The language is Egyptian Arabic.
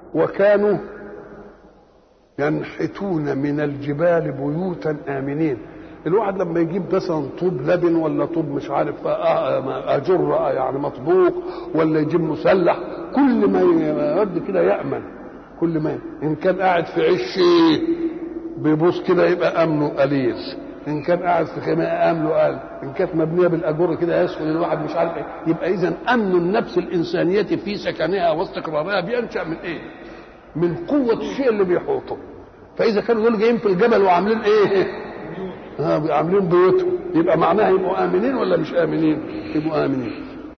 وكانوا ينحتون من الجبال بيوتا امنين الواحد لما يجيب مثلا طوب لبن ولا طوب مش عارف اجر يعني مطبوق ولا يجيب مسلح كل ما يرد كده يامن كل ما ان كان قاعد في عش بيبص كده يبقى امنه قليل ان كان قاعد في خناقه امنه قال ان كانت مبنيه بالاجر كده يسكن الواحد مش عارف ايه يبقى اذا امن النفس الانسانيه في سكنها واستقرارها بينشا من ايه؟ من قوه الشيء اللي بيحوطه فاذا كانوا دول جايين في الجبل وعاملين ايه؟ ها عاملين بيوتهم يبقى معناها يبقوا امنين ولا مش امنين؟ يبقوا امنين